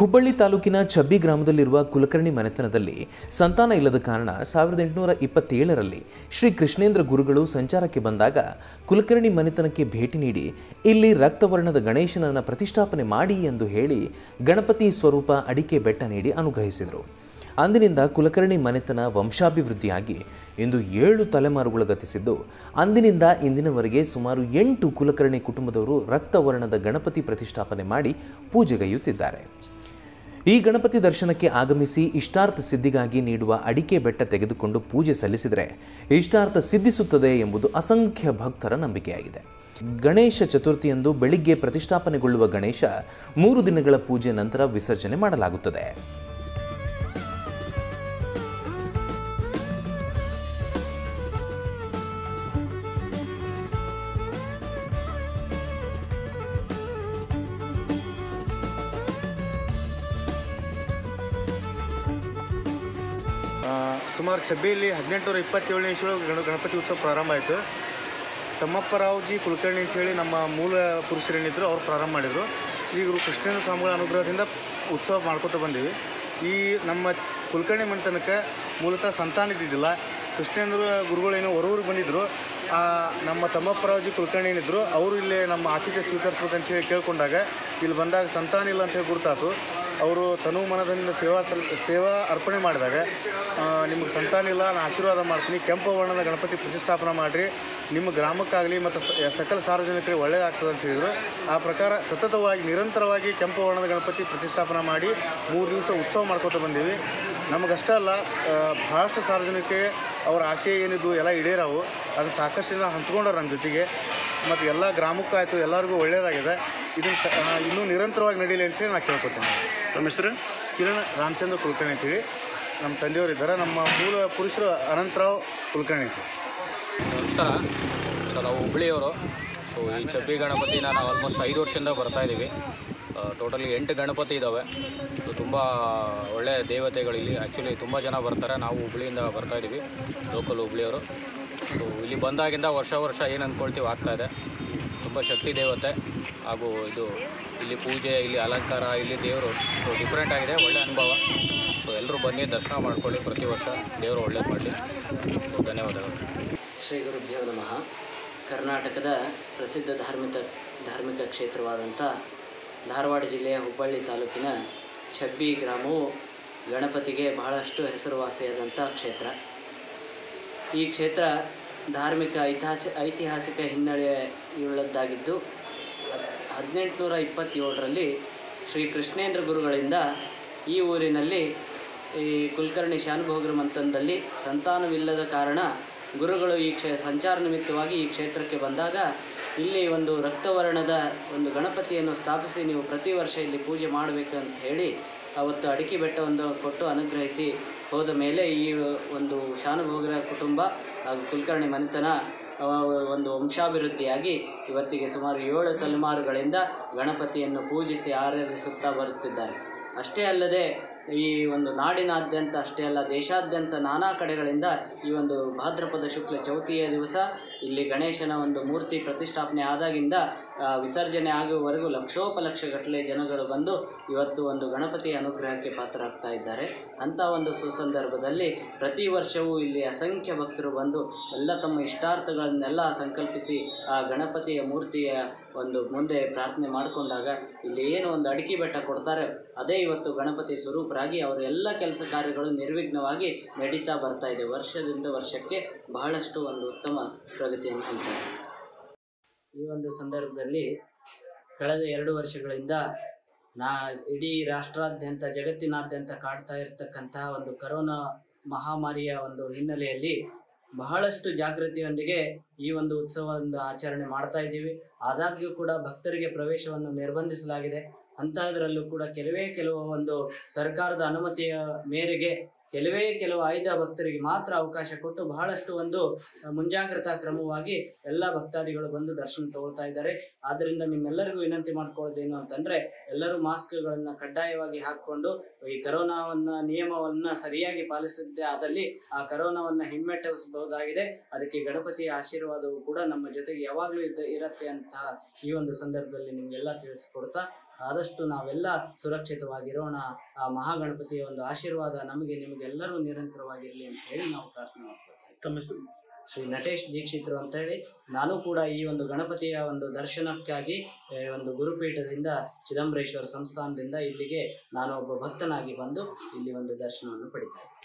ಹುಬ್ಬಳ್ಳಿ ತಾಲೂಕಿನ ಚಬ್ಬಿ ಗ್ರಾಮದಲ್ಲಿರುವ ಕುಲಕರ್ಣಿ ಮನೆತನದಲ್ಲಿ ಸಂತಾನ ಇಲ್ಲದ ಕಾರಣ ಸಾವಿರದ ಎಂಟುನೂರ ಇಪ್ಪತ್ತೇಳರಲ್ಲಿ ಶ್ರೀ ಕೃಷ್ಣೇಂದ್ರ ಗುರುಗಳು ಸಂಚಾರಕ್ಕೆ ಬಂದಾಗ ಕುಲಕರ್ಣಿ ಮನೆತನಕ್ಕೆ ಭೇಟಿ ನೀಡಿ ಇಲ್ಲಿ ರಕ್ತವರ್ಣದ ಗಣೇಶನನ್ನು ಪ್ರತಿಷ್ಠಾಪನೆ ಮಾಡಿ ಎಂದು ಹೇಳಿ ಗಣಪತಿ ಸ್ವರೂಪ ಅಡಿಕೆ ಬೆಟ್ಟ ನೀಡಿ ಅನುಗ್ರಹಿಸಿದರು ಅಂದಿನಿಂದ ಕುಲಕರ್ಣಿ ಮನೆತನ ವಂಶಾಭಿವೃದ್ಧಿಯಾಗಿ ಇಂದು ಏಳು ತಲೆಮಾರುಗಳು ಗತಿಸಿದ್ದು ಅಂದಿನಿಂದ ಇಂದಿನವರೆಗೆ ಸುಮಾರು ಎಂಟು ಕುಲಕರ್ಣಿ ಕುಟುಂಬದವರು ರಕ್ತವರ್ಣದ ಗಣಪತಿ ಪ್ರತಿಷ್ಠಾಪನೆ ಮಾಡಿ ಪೂಜೆಗೈಯುತ್ತಿದ್ದಾರೆ ಈ ಗಣಪತಿ ದರ್ಶನಕ್ಕೆ ಆಗಮಿಸಿ ಇಷ್ಟಾರ್ಥ ಸಿದ್ಧಿಗಾಗಿ ನೀಡುವ ಅಡಿಕೆ ಬೆಟ್ಟ ತೆಗೆದುಕೊಂಡು ಪೂಜೆ ಸಲ್ಲಿಸಿದರೆ ಇಷ್ಟಾರ್ಥ ಸಿದ್ಧಿಸುತ್ತದೆ ಎಂಬುದು ಅಸಂಖ್ಯ ಭಕ್ತರ ನಂಬಿಕೆಯಾಗಿದೆ ಗಣೇಶ ಚತುರ್ಥಿಯಂದು ಬೆಳಿಗ್ಗೆ ಪ್ರತಿಷ್ಠಾಪನೆಗೊಳ್ಳುವ ಗಣೇಶ ಮೂರು ದಿನಗಳ ಪೂಜೆ ನಂತರ ವಿಸರ್ಜನೆ ಮಾಡಲಾಗುತ್ತದೆ ಆ, ಸುಮಾರು ಛಬ್ಬಿಯಲ್ಲಿ ಹದಿನೆಂಟುನೂರ ಇಪ್ಪತ್ತೇಳನೇ ಇಸ್ವಿಯೊಳಗೆ ಗಣ ಗಣಪತಿ ಉತ್ಸವ ಪ್ರಾರಂಭ ಆಯಿತು ತಮ್ಮಪ್ಪ ರಾವ್ಜಿ ಕುಲಕರ್ಣಿ ಅಂತ ಹೇಳಿ ನಮ್ಮ ಮೂಲ ಪುರುಷರೇನಿದ್ರು ಅವ್ರು ಪ್ರಾರಂಭ ಮಾಡಿದರು ಶ್ರೀ ಗುರು ಕೃಷ್ಣೇಂದ್ರ ಸ್ವಾಮಿಗಳ ಅನುಗ್ರಹದಿಂದ ಉತ್ಸವ ಮಾಡ್ಕೊತ ಬಂದೀವಿ ಈ ನಮ್ಮ ಕುಲಕರ್ಣಿ ಮಂಟನಕ್ಕೆ ಮೂಲತಃ ಸಂತಾನ ಇದ್ದಿದ್ದಿಲ್ಲ ಕೃಷ್ಣೇಂದ್ರ ಗುರುಗಳೇನೋ ಹೊರೂರಿಗೆ ಬಂದಿದ್ದರು ಆ, ನಮ್ಮ ತಮ್ಮಪ್ಪ ರಾವ್ಜಿ ಕುಲಕರ್ಣಿ ಏನಿದ್ರು ಅವರು ಇಲ್ಲೇ ನಮ್ಮ ಆತಿಥ್ಯ ಸ್ವೀಕರಿಸ್ಬೇಕಂತ ಹೇಳಿ ಕೇಳ್ಕೊಂಡಾಗ ಇಲ್ಲಿ ಬಂದಾಗ ಸಂತಾನ ಇಲ್ಲ ಅಂತ ಹೇಳಿ ಗುರುತಾತು ಅವರು ತನು ಮನದಿಂದ ಸೇವಾ ಸಲ್ ಸೇವಾ ಅರ್ಪಣೆ ಮಾಡಿದಾಗ ನಿಮಗೆ ಸಂತಾನ ಇಲ್ಲ ನಾನು ಆಶೀರ್ವಾದ ಮಾಡ್ತೀನಿ ಕೆಂಪು ವರ್ಣದ ಗಣಪತಿ ಪ್ರತಿಷ್ಠಾಪನೆ ಮಾಡಿರಿ ನಿಮ್ಮ ಗ್ರಾಮಕ್ಕಾಗಲಿ ಮತ್ತು ಸ- ಸಕಲ ಸಾರ್ವಜನಿಕರಿಗೆ ಒಳ್ಳೆಯದಾಗ್ತದೆ ಅಂತ ಹೇಳಿದರು ಆ ಪ್ರಕಾರ ಸತತವಾಗಿ ನಿರಂತರವಾಗಿ ಕೆಂಪು ವರ್ಣದ ಗಣಪತಿ ಪ್ರತಿಷ್ಠಾಪನೆ ಮಾಡಿ ಮೂರು ದಿವಸ ಉತ್ಸವ ಮಾಡ್ಕೊತ ಬಂದೀವಿ ನಮಗಷ್ಟೇ ಅಲ್ಲ ಆ, ಭಾಳಷ್ಟು ಸಾರ್ವಜನಿಕರಿಗೆ ಅವ್ರ ಆಶಯ ಏನಿದ್ದು ಎಲ್ಲ ಈಡೇರವು ಅದು ಸಾಕಷ್ಟು ಜನ ಹಂಚ್ಕೊಂಡವ್ರು ನಮ್ಮ ಜೊತೆಗೆ ಮತ್ತು ಎಲ್ಲ ಗ್ರಾಮಕ್ಕಾಯ್ತು ಎಲ್ಲರಿಗೂ ಒಳ್ಳೆಯದಾಗಿದೆ ಇದನ್ನು ಸ- ಆ, ಇನ್ನೂ ನಿರಂತರವಾಗಿ ನಡೀಲಿ ಅಂತ ಹೇಳಿ ನಾನು ಕೇಳ್ಕೊತೇನೆ ತಮ್ಮ ಹೆಸರು ಕಿರಣ್ ರಾಮಚಂದ್ರ ಕುಲಕರ್ಣಿ ಅಂತೇಳಿ ನಮ್ಮ ತಂದೆಯವರು ಇದ್ದಾರೆ ನಮ್ಮ ಮೂಲ ಪುರುಷರು ಅನಂತರಾವ್ ಕುಲಕರ್ಣಿ ಅಂತ ನಮಸ್ಕಾರ ಸೊ ನಾವು ಹುಬ್ಳಿಯವರು ಸೊ ಈ ಚಬ್ಬಿ ಗಣಪತಿನ ನಾವು ಆಲ್ಮೋಸ್ಟ್ ಐದು ವರ್ಷದಿಂದ ಬರ್ತಾ ಇದ್ದೀವಿ ಟೋಟಲಿ ಎಂಟು ಗಣಪತಿ ಇದ್ದಾವೆ ಸೊ ತುಂಬ ಒಳ್ಳೆಯ ದೇವತೆಗಳು ಇಲ್ಲಿ ಆ್ಯಕ್ಚುಲಿ ತುಂಬ ಜನ ಬರ್ತಾರೆ ನಾವು ಹುಬ್ಳಿಯಿಂದ ಬರ್ತಾ ಇದ್ದೀವಿ ಲೋಕಲ್ ಹುಬ್ಳಿಯವರು ಸೊ ಇಲ್ಲಿ ಬಂದಾಗಿಂದ ವರ್ಷ ವರ್ಷ ಏನು ಅಂದ್ಕೊಳ್ತೀವಿ ಆಗ್ತಾ ಇದೆ ತುಂಬ ಶಕ್ತಿ ದೇವತೆ ಹಾಗೂ ಇದು ಇಲ್ಲಿ ಪೂಜೆ ಇಲ್ಲಿ ಅಲಂಕಾರ ಇಲ್ಲಿ ದೇವರು ಸೊ ಡಿಫ್ರೆಂಟ್ ಆಗಿದೆ ಒಳ್ಳೆಯ ಅನುಭವ ಸೊ ಎಲ್ಲರೂ ಬನ್ನಿ ದರ್ಶನ ಮಾಡ್ಕೊಳ್ಳಿ ಪ್ರತಿ ವರ್ಷ ದೇವರು ಒಳ್ಳೇದು ಮಾಡಲಿ ಸೊ ಧನ್ಯವಾದಗಳು ಶ್ರೀ ಗುರುಭ್ಯೋ ನಮಃ ಕರ್ನಾಟಕದ ಪ್ರಸಿದ್ಧ ಧಾರ್ಮಿಕ ಧಾರ್ಮಿಕ ಕ್ಷೇತ್ರವಾದಂಥ ಧಾರವಾಡ ಜಿಲ್ಲೆಯ ಹುಬ್ಬಳ್ಳಿ ತಾಲೂಕಿನ ಛಬ್ಬಿ ಗ್ರಾಮವು ಗಣಪತಿಗೆ ಬಹಳಷ್ಟು ಹೆಸರುವಾಸಿಯಾದಂಥ ಕ್ಷೇತ್ರ ಈ ಕ್ಷೇತ್ರ ಧಾರ್ಮಿಕ ಐತಿಹಾಸಿ ಐತಿಹಾಸಿಕ ಹಿನ್ನೆಲೆಯುಳ್ಳದ್ದಾಗಿದ್ದು ಹದಿನೆಂಟುನೂರ ಇಪ್ಪತ್ತೇಳರಲ್ಲಿ ಶ್ರೀ ಕೃಷ್ಣೇಂದ್ರ ಗುರುಗಳಿಂದ ಈ ಊರಿನಲ್ಲಿ ಈ ಕುಲಕರ್ಣಿ ಶಾನುಭೋಗರ ಮಂತನದಲ್ಲಿ ಸಂತಾನವಿಲ್ಲದ ಕಾರಣ ಗುರುಗಳು ಈ ಕ್ಷೇ ಸಂಚಾರ ನಿಮಿತ್ತವಾಗಿ ಈ ಕ್ಷೇತ್ರಕ್ಕೆ ಬಂದಾಗ ಇಲ್ಲಿ ಒಂದು ರಕ್ತವರ್ಣದ ಒಂದು ಗಣಪತಿಯನ್ನು ಸ್ಥಾಪಿಸಿ ನೀವು ಪ್ರತಿ ವರ್ಷ ಇಲ್ಲಿ ಪೂಜೆ ಮಾಡಬೇಕು ಅಂತ ಹೇಳಿ ಅವತ್ತು ಅಡಿಕೆ ಬೆಟ್ಟವನ್ನು ಕೊಟ್ಟು ಅನುಗ್ರಹಿಸಿ ಹೋದ ಮೇಲೆ ಈ ಒಂದು ಶಾನುಭೋಗರ ಕುಟುಂಬ ಹಾಗೂ ಕುಲಕರ್ಣಿ ಮನೆತನ ಅವ ಒಂದು ವಂಶಾಭಿವೃದ್ಧಿಯಾಗಿ ಇವತ್ತಿಗೆ ಸುಮಾರು ಏಳು ತಲೆಮಾರುಗಳಿಂದ ಗಣಪತಿಯನ್ನು ಪೂಜಿಸಿ ಆರಾಧಿಸುತ್ತಾ ಬರುತ್ತಿದ್ದಾರೆ ಅಷ್ಟೇ ಅಲ್ಲದೆ ಈ ಒಂದು ನಾಡಿನಾದ್ಯಂತ ಅಷ್ಟೇ ಅಲ್ಲ ದೇಶಾದ್ಯಂತ ನಾನಾ ಕಡೆಗಳಿಂದ ಈ ಒಂದು ಭಾದ್ರಪದ ಶುಕ್ಲ ಚೌತಿಯ ದಿವಸ ಇಲ್ಲಿ ಗಣೇಶನ ಒಂದು ಮೂರ್ತಿ ಪ್ರತಿಷ್ಠಾಪನೆ ಆದಾಗಿಂದ ಆ, ವಿಸರ್ಜನೆ ಆಗುವವರೆಗೂ ಲಕ್ಷೋಪಲಕ್ಷಗಟ್ಟಲೆ ಜನಗಳು ಬಂದು ಇವತ್ತು ಒಂದು ಗಣಪತಿಯ ಅನುಗ್ರಹಕ್ಕೆ ಪಾತ್ರರಾಗ್ತಾ ಇದ್ದಾರೆ ಅಂಥ ಒಂದು ಸುಸಂದರ್ಭದಲ್ಲಿ ಪ್ರತಿ ವರ್ಷವೂ ಇಲ್ಲಿ ಅಸಂಖ್ಯ ಭಕ್ತರು ಬಂದು ಎಲ್ಲ ತಮ್ಮ ಇಷ್ಟಾರ್ಥಗಳನ್ನೆಲ್ಲ ಸಂಕಲ್ಪಿಸಿ ಆ ಗಣಪತಿಯ ಮೂರ್ತಿಯ ಒಂದು ಮುಂದೆ ಪ್ರಾರ್ಥನೆ ಮಾಡಿಕೊಂಡಾಗ ಇಲ್ಲಿ ಏನು ಒಂದು ಅಡಿಕೆ ಬೆಟ್ಟ ಕೊಡ್ತಾರೆ ಅದೇ ಇವತ್ತು ಗಣಪತಿ ಸ್ವರೂಪರಾಗಿ ಅವರ ಎಲ್ಲ ಕೆಲಸ ಕಾರ್ಯಗಳು ನಿರ್ವಿಘ್ನವಾಗಿ ನಡೀತಾ ಬರ್ತಾ ಇದೆ ವರ್ಷದಿಂದ ವರ್ಷಕ್ಕೆ ಬಹಳಷ್ಟು ಒಂದು ಉತ್ತಮ ಪ್ರಗತಿಯನ್ನು ಹೊಂದಿದೆ ಈ ಒಂದು ಸಂದರ್ಭದಲ್ಲಿ ಕಳೆದ ಎರಡು ವರ್ಷಗಳಿಂದ ನಾ ಇಡೀ ರಾಷ್ಟ್ರಾದ್ಯಂತ ಜಗತ್ತಿನಾದ್ಯಂತ ಕಾಡ್ತಾ ಇರತಕ್ಕಂತಹ ಒಂದು ಕರೋನಾ ಮಹಾಮಾರಿಯ ಒಂದು ಹಿನ್ನೆಲೆಯಲ್ಲಿ ಬಹಳಷ್ಟು ಜಾಗೃತಿಯೊಂದಿಗೆ ಈ ಒಂದು ಉತ್ಸವವನ್ನು ಆಚರಣೆ ಮಾಡ್ತಾ ಇದ್ದೀವಿ ಆದಾಗ್ಯೂ ಕೂಡ ಭಕ್ತರಿಗೆ ಪ್ರವೇಶವನ್ನು ನಿರ್ಬಂಧಿಸಲಾಗಿದೆ ಅಂತಹದ್ರಲ್ಲೂ ಕೂಡ ಕೆಲವೇ ಕೆಲವು ಒಂದು ಸರ್ಕಾರದ ಅನುಮತಿಯ ಮೇರೆಗೆ ಕೆಲವೇ ಕೆಲವು ಆಯ್ದ ಭಕ್ತರಿಗೆ ಮಾತ್ರ ಅವಕಾಶ ಕೊಟ್ಟು ಬಹಳಷ್ಟು ಒಂದು ಅಹ್, ಮುಂಜಾಗ್ರತಾ ಕ್ರಮವಾಗಿ ಎಲ್ಲ ಭಕ್ತಾದಿಗಳು ಬಂದು ದರ್ಶನ ತಗೊಳ್ತಾ ಇದ್ದಾರೆ ಆದ್ರಿಂದ ನಿಮ್ಮೆಲ್ಲರಿಗೂ ವಿನಂತಿ ಮಾಡ್ಕೊಳ್ಳೋದೇನು ಅಂತಂದ್ರೆ ಎಲ್ಲರೂ ಮಾಸ್ಕ್ಗಳನ್ನ ಕಡ್ಡಾಯವಾಗಿ ಹಾಕೊಂಡು ಈ ಕರೋನಾವನ್ನ ನಿಯಮವನ್ನ ಸರಿಯಾಗಿ ಪಾಲಿಸಿದ್ದೇ ಆದಲ್ಲಿ ಆ ಕರೋನಾವನ್ನ ಹಿಮ್ಮೆಟ್ಟಿಸಬಹುದಾಗಿದೆ ಅದಕ್ಕೆ ಗಣಪತಿಯ ಆಶೀರ್ವಾದವು ಕೂಡ ನಮ್ಮ ಜೊತೆಗೆ ಯಾವಾಗಲೂ ಇದ್ದ ಇರತ್ತೆ ಅಂತ ಈ ಒಂದು ಸಂದರ್ಭದಲ್ಲಿ ನಿಮ್ಗೆಲ್ಲ ತಿಳಿಸ್ಕೊಡ್ತಾ ಆದಷ್ಟು ನಾವೆಲ್ಲ ಸುರಕ್ಷಿತವಾಗಿರೋಣ ಆ ಮಹಾಗಣಪತಿಯ ಒಂದು ಆಶೀರ್ವಾದ ನಮಗೆ ನಿಮಗೆಲ್ಲರೂ ನಿರಂತರವಾಗಿರಲಿ ಅಂತ ಹೇಳಿ ನಾವು ಪ್ರಾರ್ಥನೆ ಮಾಡ್ಕೊಳ್ತಾ ಇದ್ದೀವಿ. ತಮ್ಮ ಹೆಸರು ಶ್ರೀ ನಟೇಶ್ ದೀಕ್ಷಿತರು ಅಂತ ಹೇಳಿ ನಾನು ಕೂಡ ಈ ಒಂದು ಗಣಪತಿಯ ಒಂದು ದರ್ಶನಕ್ಕಾಗಿ ಆ, ಒಂದು ಗುರುಪೀಠದಿಂದ ಚಿದಂಬರೇಶ್ವರ ಸಂಸ್ಥಾನದಿಂದ ಇಲ್ಲಿಗೆ ನಾನು ಒಬ್ಬ ಭಕ್ತನಾಗಿ ಬಂದು ಇಲ್ಲಿ ಒಂದು ದರ್ಶನವನ್ನು ಪಡಿತಾ ಇದ್ದೀನಿ